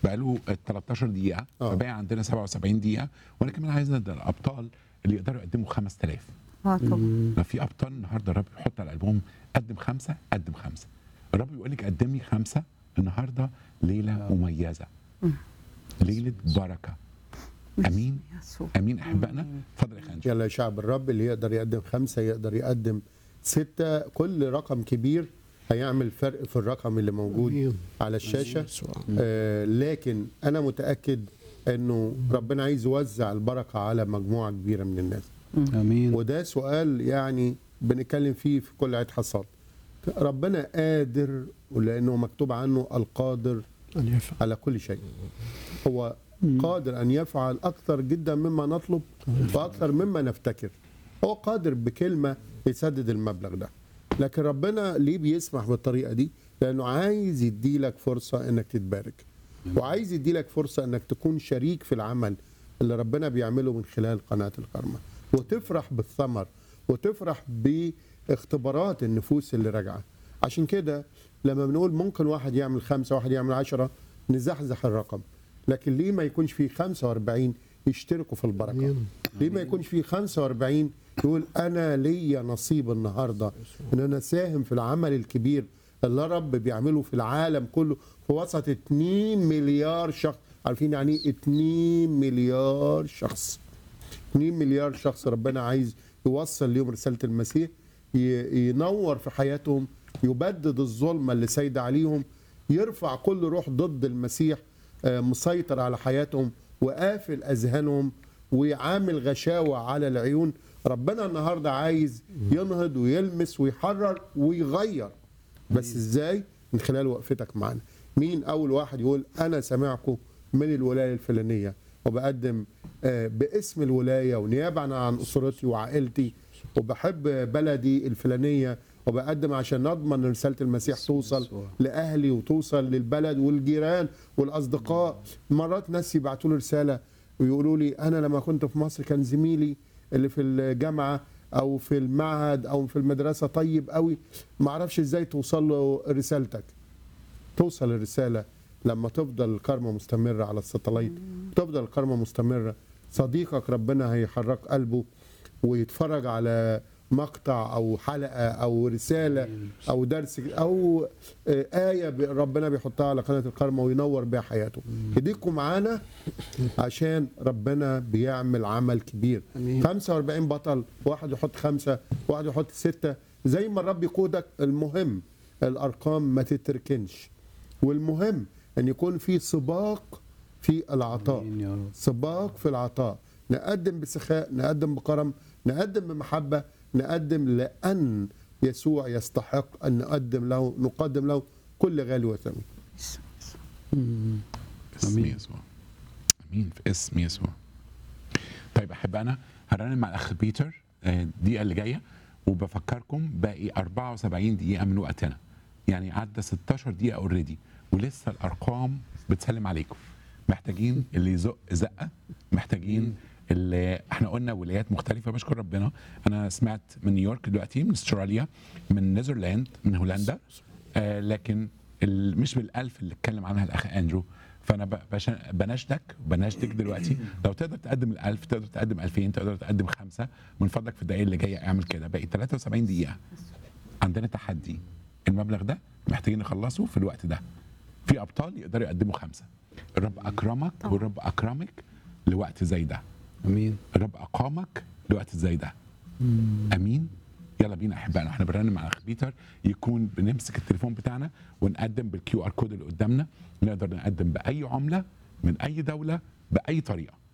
بقاله 13 دقيقه آه. فبقى عندنا 77 دقيقه وانا كمان عايز ندى الابطال اللي يقدروا يقدموا 5000 اه طبعا لو في ابطال النهارده الرب يحط على قلبهم قدم خمسه قدم خمسه الرب يقول لك قدمي خمسه النهارده ليله مميزه ليله بركه امين يسوع امين احبائنا اتفضل يا خانجي يلا يا شعب الرب اللي يقدر يقدم خمسة يقدر يقدم ستة كل رقم كبير هيعمل فرق في الرقم اللي موجود على الشاشة آه لكن أنا متأكد أنه ربنا عايز يوزع البركة على مجموعة كبيرة من الناس امين وده سؤال يعني بنتكلم فيه في كل عيد حصاد ربنا قادر ولأنه مكتوب عنه القادر ان يفعل على كل شيء هو قادر أن يفعل أكثر جدا مما نطلب وأكثر مما نفتكر هو قادر بكلمة يسدد المبلغ ده لكن ربنا ليه بيسمح بالطريقة دي لأنه عايز يديلك فرصة أنك تتبارك وعايز يديلك فرصة أنك تكون شريك في العمل اللي ربنا بيعمله من خلال قناة الكرمة وتفرح بالثمر وتفرح باختبارات النفوس اللي راجعة عشان كده لما بنقول ممكن واحد يعمل خمسة واحد يعمل عشرة نزحزح الرقم لكن ليه ما يكونش فيه 45 يشتركوا في البركة ليه ما يكونش فيه 45 يقول أنا ليا نصيب النهاردة إن أنا ساهم في العمل الكبير اللي رب بيعمله في العالم كله في وسط 2 مليار شخص عارفين يعني ايه 2 مليار شخص 2 مليار شخص ربنا عايز يوصل ليهم رسالة المسيح ي- ينور في حياتهم يبدد الظلمة اللي سايدة عليهم يرفع كل روح ضد المسيح آه، مسيطر على حياتهم وقافل أذهانهم وعامل غشاوة على العيون ربنا النهاردة عايز ينهض ويلمس ويحرر ويغير بس ازاي من خلال وقفتك معنا مين اول واحد يقول انا سامعكم من الولايه الفلانيه وبقدم آه، باسم الولايه ونيابه عن اسرتي وعائلتي وبحب بلدي الفلانيه وبقدم عشان نضمن رساله المسيح توصل لاهلي وتوصل للبلد والجيران والاصدقاء مرات ناس يبعتوا لي رساله ويقولوا لي انا لما كنت في مصر كان زميلي اللي في الجامعه او في المعهد او في المدرسه طيب قوي ما اعرفش ازاي توصل له رسالتك توصل الرساله لما تفضل الكرمه مستمره على الساتلايت تفضل الكرمه مستمره صديقك ربنا هيحرك قلبه ويتفرج على مقطع او حلقه او رساله او درس او آه، ايه ب- ربنا بيحطها على قناه الكرمه وينور بيها حياته ايديكم معانا عشان ربنا بيعمل عمل كبير أمين. 45 بطل واحد يحط خمسة واحد يحط ستة زي ما الرب يقودك المهم الأرقام ما تتركنش والمهم أن يكون في سباق في العطاء آمين يا رب. سباق في العطاء نقدم بسخاء نقدم بكرم نقدم بمحبة نقدم لأن يسوع يستحق أن نقدم له نقدم له كل غالي وثمين مم. باسم أمين. يسوع امين في اسم يسوع طيب احبائنا هرنم مع الاخ بيتر آه، الدقيقه اللي جايه وبفكركم باقي 74 دقيقه من وقتنا يعني عدى 16 دقيقه اوريدي ولسه الارقام بتسلم عليكم محتاجين اللي يزق زقه محتاجين اللي احنا قلنا ولايات مختلفه بشكر ربنا انا سمعت من نيويورك دلوقتي من استراليا من نيذرلاند من هولندا آه لكن ال- مش بالالف اللي اتكلم عنها الاخ اندرو فانا ب- بش- بناشدك بناشدك دلوقتي لو تقدر تقدم الألف تقدر تقدم 2000 تقدر تقدم خمسة من فضلك في الدقايق اللي جايه اعمل كده باقي 73 دقيقه عندنا تحدي المبلغ ده محتاجين نخلصه في الوقت ده في ابطال يقدروا يقدموا خمسه الرب اكرمك طبعا. والرب اكرمك لوقت زي ده امين الرب اقامك لوقت زي ده امين يلا بينا احبائنا احنا بنرنم على اخ بيتر يكون بنمسك التليفون بتاعنا ونقدم بالكيو ار كود اللي قدامنا نقدر نقدم باي عمله من اي دوله باي طريقه